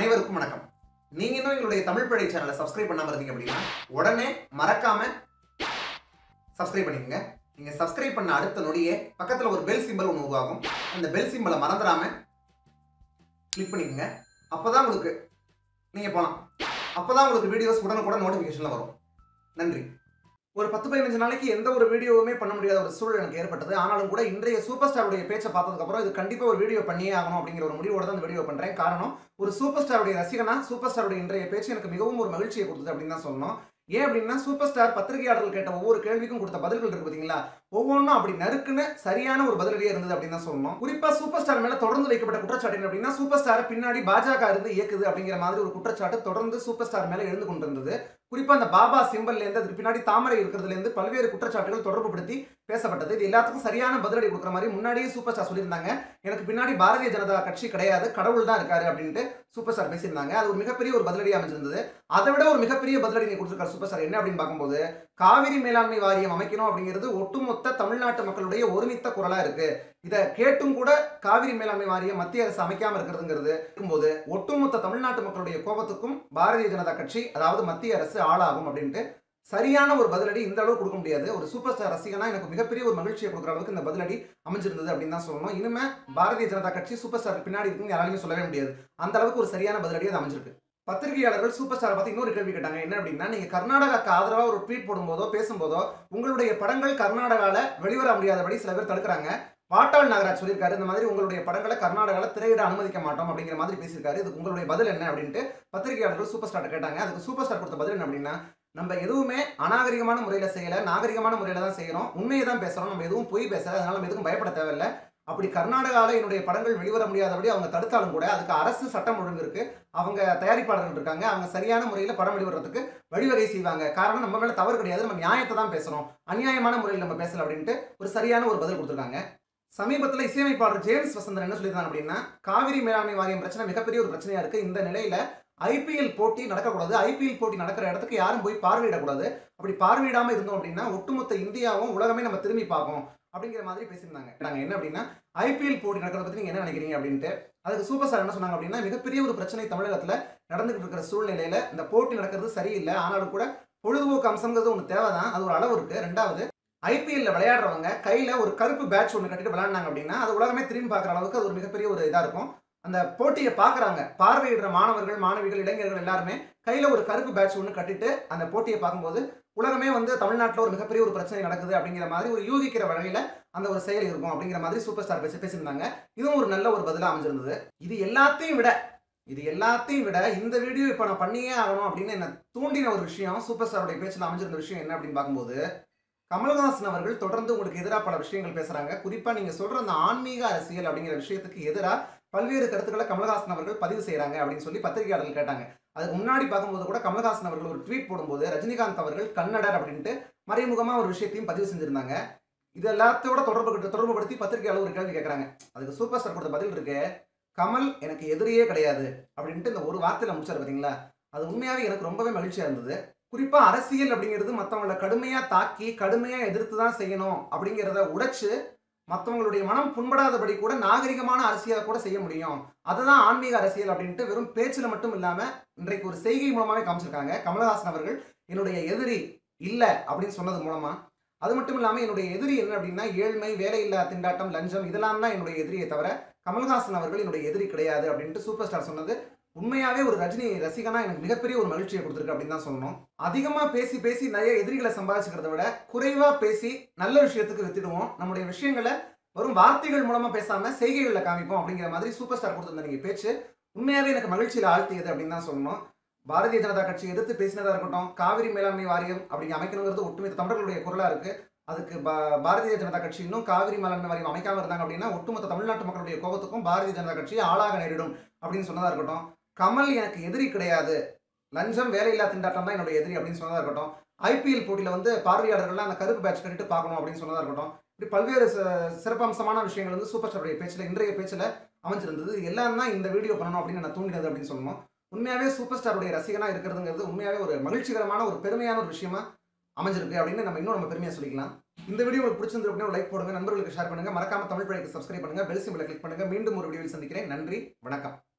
அனைவருக்கும் வணக்கம் நீங்க இன்னும் எங்களுடைய தமிழ் படை சேனலை சப்ஸ்கிரைப் பண்ணாம இருந்தீங்க அப்படின்னா உடனே மறக்காம சப்ஸ்கிரைப் பண்ணிக்கங்க நீங்க சப்ஸ்கிரைப் பண்ண அடுத்த நொடியே பக்கத்துல ஒரு பெல் சிம்பல் ஒன்று உருவாகும் அந்த பெல் சிம்பலை மறந்துடாம கிளிக் பண்ணிக்கங்க அப்பதான் உங்களுக்கு நீங்க போலாம் அப்பதான் உங்களுக்கு வீடியோஸ் உடனுக்குடன் நோட்டிஃபிகேஷன்ல வரும் நன்றி ஒரு பத்து பதினஞ்சு நாளைக்கு எந்த ஒரு வீடியோவுமே பண்ண முடியாத ஒரு சூழல் எனக்கு ஏற்பட்டது ஆனாலும் கூட இன்றைய சூப்பர் ஸ்டாருடைய பேச்சை பார்த்ததுக்கப்புறம் இது கண்டிப்பாக ஒரு வீடியோ பண்ணியே ஆகணும் அப்படிங்கிற ஒரு முடிவோட தான் இந்த வீடியோ பண்ணுறேன் காரணம் ஒரு சூப்பர் ஸ்டாருடைய ரசிகனா சூப்பர் ஸ்டாருடைய இன்றைய பேச்சு எனக்கு மிகவும் ஒரு மகிழ்ச்சியை கொடுத்தது அப்படின்னு தான் சொல்லணும் ஏன் அப்படின்னா சூப்பர் ஸ்டார் பத்திரிகையாளர்கள் கேட்ட ஒவ்வொரு கேள்விக்கும் கொடுத்த பதில்கள் இருக்கு பார்த்தீங்களா ஒவ்வொன்றும் அப்படி நறுக்குன்னு சரியான ஒரு பதிலடியே இருந்தது அப்படின்னு தான் சொல்லணும் குறிப்பா சூப்பர் ஸ்டார் மேல தொடர்ந்து வைக்கப்பட்ட குற்றச்சாட்டு என்ன அப்படின்னா சூப்பர் ஸ்டாரை பின்னாடி பாஜக இருந்து இயக்குது அப்படிங்கிற மாதிரி ஒரு குற்றச்சாட்டு தொடர்ந்து சூப்பர் ஸ்டார் மேல எழுந்து கொண்டிருந்தது குறிப்பா அந்த பாபா சிம்பல்ல இருந்து அதுக்கு பின்னாடி தாமரை இருக்கிறதுல இருந்து பல்வேறு குற்றச்சாட்டுகள் தொடர்புபடுத்தி பேசப்பட்டது இது எல்லாத்துக்கும் சரியான பதிலடி கொடுக்குற மாதிரி முன்னாடியே சூப்பர் ஸ்டார் சொல்லியிருந்தாங்க எனக்கு பின்னாடி பாரதிய ஜனதா கட்சி கிடையாது கடவுள் தான் இருக்காரு அப்படின்ட்டு சூப்பர் ஸ்டார் பேசியிருந்தாங்க அது ஒரு மிகப்பெரிய ஒரு பதிலடி அமைஞ்சிருந்தது அதை விட ஒரு மிகப்பெரிய பதிலடி நீ கொடுத்துருக்காரு சூப்பர் ஸ்டார் என்ன அப்படின்னு பார்க்கும்போது காவிரி மேலாண்மை வாரியம் அமைக்கணும் அப்படிங்கிறது ஒட்டுமொத்த தமிழ்நாட்டு மக்களுடைய ஒருமித்த குரலா இருக்கு இதை கேட்டும் கூட காவிரி மேலாண்மை வாரியம் மத்திய அரசு அமைக்காம இருக்கிறதுங்கிறது இருக்கும்போது ஒட்டுமொத்த தமிழ்நாட்டு மக்களுடைய கோபத்துக்கும் பாரதிய ஜனதா கட்சி அதாவது மத்திய அரசு ஆளாகும் அப்படின்ட்டு சரியான ஒரு பதிலடி இந்த அளவு கொடுக்க முடியாது ஒரு சூப்பர் ஸ்டார் ரசிகனா எனக்கு மிகப்பெரிய ஒரு மகிழ்ச்சியை கொடுக்குற அளவுக்கு இந்த பதிலடி அமைஞ்சிருந்தது அப்படின்னு தான் சொல்லணும் இனிமே பாரதிய ஜனதா கட்சி சூப்பர் ஸ்டார் பின்னாடி இருக்குன்னு யாராலுமே சொல்லவே முடியாது அந்த அளவுக்கு ஒரு சரியான பதிலடி அது அமைஞ்சிருக்கு பத்திரிகையாளர்கள் சூப்பர் ஸ்டாரை பத்தி இன்னொரு கேள்வி கேட்டாங்க என்ன அப்படின்னா நீங்க கர்நாடகாக்கு ஆதரவா ஒரு ட்வீட் போடும்போதோ பேசும்போதோ உங்களுடைய படங்கள் கர்நாடகால வெளிவர முடியாதபடி சில பேர் தடுக்கிறாங்க பாட்டாள் நாகராஜ் சொல்லியிருக்காரு இந்த மாதிரி உங்களுடைய படங்களை கர்நாடகால திரையிட அனுமதிக்க மாட்டோம் அப்படிங்கிற மாதிரி பேசியிருக்காரு இதுக்கு உங்களுடைய பதில் என்ன அப்படின்ட்டு பத்திரிகையாளர்கள் சூப்பர் ஸ்டார் கேட்டாங்க அதுக்கு சூப்பர் ஸ்டார் கொடுத்த பதில் என்ன அப்படின்னா நம்ம எதுவுமே அநாகரிகமான முறையில செய்யல நாகரிகமான முறையில தான் செய்யறோம் உண்மையை தான் பேசுறோம் நம்ம எதுவும் பொய் பேசல அதனால நம்ம எதுவும் பயப்பட தேவையில்ல அப்படி கர்நாடகாவில் என்னுடைய படங்கள் வெளிவர முடியாதபடி அவங்க தடுத்தாலும் கூட அதுக்கு அரசு சட்டம் ஒழுங்கு இருக்கு அவங்க தயாரிப்பாளர்கள் இருக்காங்க அவங்க சரியான முறையில் படம் வெளிவரதுக்கு வழிவகை செய்வாங்க காரணம் நம்ம மேல தவறு கிடையாது நம்ம நியாயத்தை தான் பேசுறோம் அநியாயமான முறையில் நம்ம பேசல அப்படின்ட்டு ஒரு சரியான ஒரு பதில் கொடுத்துருக்காங்க சமீபத்தில் இசையமைப்பாளர் ஜேம்ஸ் வசந்தன் என்ன சொல்லியிருந்தாங்க அப்படின்னா காவிரி மேலாண்மை வாரியம் பிரச்சனை மிகப்பெரிய ஒரு பிரச்சனையா இருக்கு இந்த நிலையில ஐபிஎல் போட்டி நடக்கக்கூடாது ஐபிஎல் போட்டி நடக்கிற இடத்துக்கு யாரும் போய் பார்வையிடக்கூடாது அப்படி பார்வையிடாம இருந்தோம் அப்படின்னா ஒட்டுமொத்த இந்தியாவும் உலகமே நம்ம திரும்பி பார்க்கும் அப்படிங்கிற மாதிரி பேசியிருந்தாங்க நாங்க என்ன அப்படின்னா ஐபிஎல் போட்டி நடக்கிறத பத்தி நீங்க என்ன நினைக்கிறீங்க அப்படின்ட்டு அதுக்கு சூப்பர் ஸ்டார் என்ன சொன்னாங்க அப்படின்னா மிகப்பெரிய ஒரு பிரச்சனை தமிழகத்துல நடந்துகிட்டு இருக்கிற சூழ்நிலையில இந்த போட்டி நடக்கிறது சரியில்லை ஆனாலும் கூட பொழுதுபோக்கு அம்சங்கிறது ஒன்று தேவைதான் அது ஒரு அளவு இருக்கு ரெண்டாவது ஐபிஎல்ல விளையாடுறவங்க கையில ஒரு கருப்பு பேட்ச் ஒன்று கட்டிட்டு விளையாடினாங்க அப்படின்னா அது உலகமே திரும்பி பார்க்குற அளவுக்கு அது ஒரு மிகப்பெரிய ஒரு இதா இருக்கும் அந்த போட்டியை பார்க்குறாங்க பார்வையிடுற மாணவர்கள் மாணவிகள் இளைஞர்கள் எல்லாருமே கையில ஒரு கருப்பு பேட்ச் ஒன்று கட்டிட்டு அந்த போட்டியை பார்க்கும்போது உலகமே வந்து தமிழ்நாட்டில் ஒரு மிகப்பெரிய ஒரு பிரச்சனை நடக்குது அப்படிங்கிற மாதிரி ஒரு யூகிக்கிற வகையில அந்த ஒரு செயல் இருக்கும் அப்படிங்கிற மாதிரி சூப்பர் ஸ்டார் பேசி பேசியிருந்தாங்க இதுவும் ஒரு நல்ல ஒரு பதிலாக அமைஞ்சிருந்தது இது எல்லாத்தையும் விட இது எல்லாத்தையும் விட இந்த வீடியோ இப்போ நான் பண்ணியே ஆகணும் அப்படின்னு என்ன தூண்டின ஒரு விஷயம் சூப்பர் ஸ்டாருடைய பேச்சில் அமைஞ்சிருந்த விஷயம் என்ன அப்படின்னு பார்க்கும்போது கமல்ஹாசன் அவர்கள் தொடர்ந்து உங்களுக்கு எதிராக பல விஷயங்கள் பேசுறாங்க குறிப்பா நீங்க சொல்ற அந்த ஆன்மீக அரசியல் அப்படிங்கிற விஷயத்துக்கு எதிராக பல்வேறு கருத்துக்களை கமல்ஹாசன் அவர்கள் பதிவு செய்யறாங்க அப்படின்னு சொல்லி பத்திரிகையாளர்கள் கேட்டாங்க அதுக்கு முன்னாடி பார்க்கும்போது கூட கமல்ஹாசன் அவர்கள் ஒரு ட்வீட் போடும்போது ரஜினிகாந்த் அவர்கள் கன்னடர் அப்படின்ட்டு மறைமுகமா ஒரு விஷயத்தையும் பதிவு செஞ்சிருந்தாங்க இது எல்லாத்தோட தொடர்பு தொடர்புபடுத்தி பத்திரிகையாளர் ஒரு கேள்வி கேட்கறாங்க அதுக்கு சூப்பர் ஸ்டார் கொடுத்த பதில் இருக்கு கமல் எனக்கு எதிரியே கிடையாது அப்படின்ட்டு இந்த ஒரு வார்த்தையில முடிச்சாரு பாத்தீங்களா அது உண்மையாவே எனக்கு ரொம்பவே மகிழ்ச்சியா இருந்தது குறிப்பா அரசியல் அப்படிங்கிறது மற்றவங்களை கடுமையா தாக்கி கடுமையா எதிர்த்து தான் செய்யணும் அப்படிங்கிறத உடைச்சு மற்றவங்களுடைய மனம் புண்படாதபடி கூட நாகரிகமான அரசியலை கூட செய்ய முடியும் அதுதான் ஆன்மீக அரசியல் அப்படின்ட்டு வெறும் பேச்சுல மட்டும் இல்லாம இன்றைக்கு ஒரு செய்கை மூலமாவே காமிச்சிருக்காங்க கமலஹாசன் அவர்கள் என்னுடைய எதிரி இல்ல அப்படின்னு சொன்னது மூலமா அது மட்டும் இல்லாம என்னுடைய எதிரி என்ன அப்படின்னா ஏழ்மை வேலையில்லா திண்டாட்டம் லஞ்சம் இதெல்லாம் தான் என்னுடைய எதிரியை தவிர கமல்ஹாசன் அவர்கள் என்னுடைய எதிரி கிடையாது அப்படின்ட்டு சூப்பர் ஸ்டார் சொன்னது உண்மையாவே ஒரு ரஜினி ரசிகனா எனக்கு மிகப்பெரிய ஒரு மகிழ்ச்சியை கொடுத்துருக்கு அப்படின்னு தான் சொல்லணும் அதிகமா பேசி பேசி நிறைய எதிரிகளை சம்பாதிச்சுக்கிறத விட குறைவா பேசி நல்ல விஷயத்துக்கு வித்துடுவோம் நம்முடைய விஷயங்களை வரும் வார்த்தைகள் மூலமா பேசாம செய்கைகளில் காமிப்போம் அப்படிங்கிற மாதிரி சூப்பர் ஸ்டார் கொடுத்திருந்த நீங்க பேச்சு உண்மையாவே எனக்கு மகிழ்ச்சியில் ஆழ்த்தியது அப்படின்னு தான் சொல்லணும் பாரதிய ஜனதா கட்சி எதிர்த்து பேசினதா இருக்கட்டும் காவிரி மேலாண்மை வாரியம் அப்படி அமைக்கணுங்கிறது ஒட்டுமொத்த தமிழர்களுடைய குரலா இருக்கு அதுக்கு பா- பாரதிய ஜனதா கட்சி இன்னும் காவிரி மேலாண்மை வாரியம் அமைக்காம இருந்தாங்க அப்படின்னா ஒட்டுமொத்த தமிழ்நாட்டு மக்களுடைய கோபத்துக்கும் பாரதிய ஜனதா கட்சி ஆளாக நேரிடும் அப்படின்னு சொன்னதா இருக்கட்டும் கமல் எனக்கு எதிரி கிடையாது லஞ்சம் வேலையில்லா திண்டாட்டம் தான் என்னுடைய எதிரி அப்படின்னு சொன்னதா இருக்கட்டும் ஐபிஎல் போட்டியில வந்து பார்வையாளர்கள்லாம் அந்த கருப்பு பேட்ச் கட்டிட்டு பார்க்கணும் அப்படின்னு சொன்னதா இருக்கட்டும் இப்படி பல்வேறு ச- சிறப்பம்சமான விஷயங்கள் வந்து சூப்பர் ஸ்டாருடைய பேச்சில் இன்றைய பேச்சில் அமைஞ்சிருந்தது இது எல்லாம் தான் இந்த வீடியோ பண்ணணும் அப்படின்னு நான் தூண்டினது அப்படின்னு சொல்லணும் உண்மையாவே சூப்பர் ஸ்டாருடைய ரசிகனா இருக்கிறதுங்கிறது உண்மையாவே ஒரு மகிழ்ச்சிகரமான ஒரு பெருமையான ஒரு விஷயமா அமைஞ்சிருக்கு அப்படின்னு நம்ம இன்னும் நம்ம பெருமையா சொல்லிக்கலாம் இந்த வீடியோ உங்களுக்கு பிடிச்சிருந்து அப்படின்னா லைக் போடுங்க நண்பர்களுக்கு ஷேர் பண்ணுங்க மறக்காம தமிழ் பழைக்கு சப்ஸ்கிரைப் பண்ணுங்க பெல் சிம்பிளை கிளிக் பண்ணுங்க மீண்டும் ஒரு வீடியோவில் சந்திக்கிறேன் நன்றி வணக்கம்